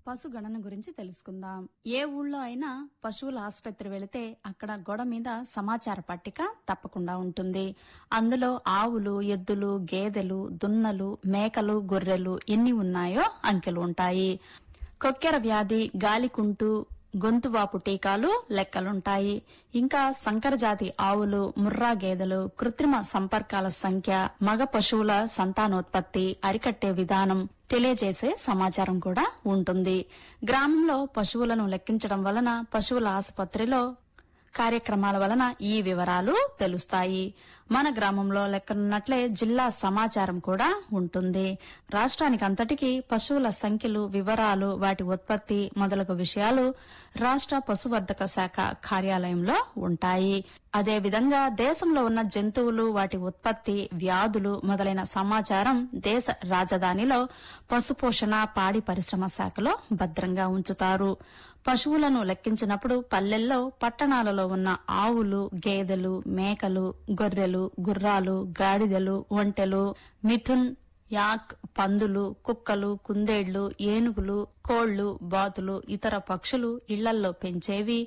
పశు గణన గురించి తెలుసుకుందాం ఏ ఊళ్ళో అయినా పశువుల ఆసుపత్రి వెళితే అక్కడ గోడ మీద సమాచార పట్టిక తప్పకుండా ఉంటుంది అందులో ఆవులు ఎద్దులు గేదెలు దున్నలు మేకలు గొర్రెలు ఎన్ని ఉన్నాయో అంకెలు ఉంటాయి కొక్కెర వ్యాధి గాలికుంటు గొంతువాపు టీకాలు లెక్కలుంటాయి ఇంకా సంకరజాతి ఆవులు ముర్రా గేదెలు కృత్రిమ సంపర్కాల సంఖ్య మగ పశువుల సంతానోత్పత్తి అరికట్టే విధానం తెలియజేసే సమాచారం కూడా ఉంటుంది గ్రామంలో పశువులను లెక్కించడం వలన పశువుల ఆసుపత్రిలో కార్యక్రమాల వలన ఈ వివరాలు తెలుస్తాయి మన గ్రామంలో లెక్కనున్నట్లే జిల్లా సమాచారం కూడా ఉంటుంది రాష్ట్రానికి అంతటికీ పశువుల సంఖ్యలు వివరాలు వాటి ఉత్పత్తి మొదలగు విషయాలు రాష్ట్ర పశువర్ధక శాఖ కార్యాలయంలో ఉంటాయి అదేవిధంగా దేశంలో ఉన్న జంతువులు వాటి ఉత్పత్తి వ్యాధులు మొదలైన సమాచారం దేశ రాజధానిలో పశుపోషణ పాడి పరిశ్రమ శాఖలో భద్రంగా ఉంచుతారు పశువులను లెక్కించినప్పుడు పల్లెల్లో పట్టణాలలో ఉన్న ఆవులు గేదెలు మేకలు గొర్రెలు గుర్రాలు గాడిదలు ఒంటెలు మిథున్ యాక్ పందులు కుక్కలు కుందేళ్లు ఏనుగులు కోళ్లు బాతులు ఇతర పక్షులు ఇళ్లల్లో పెంచేవి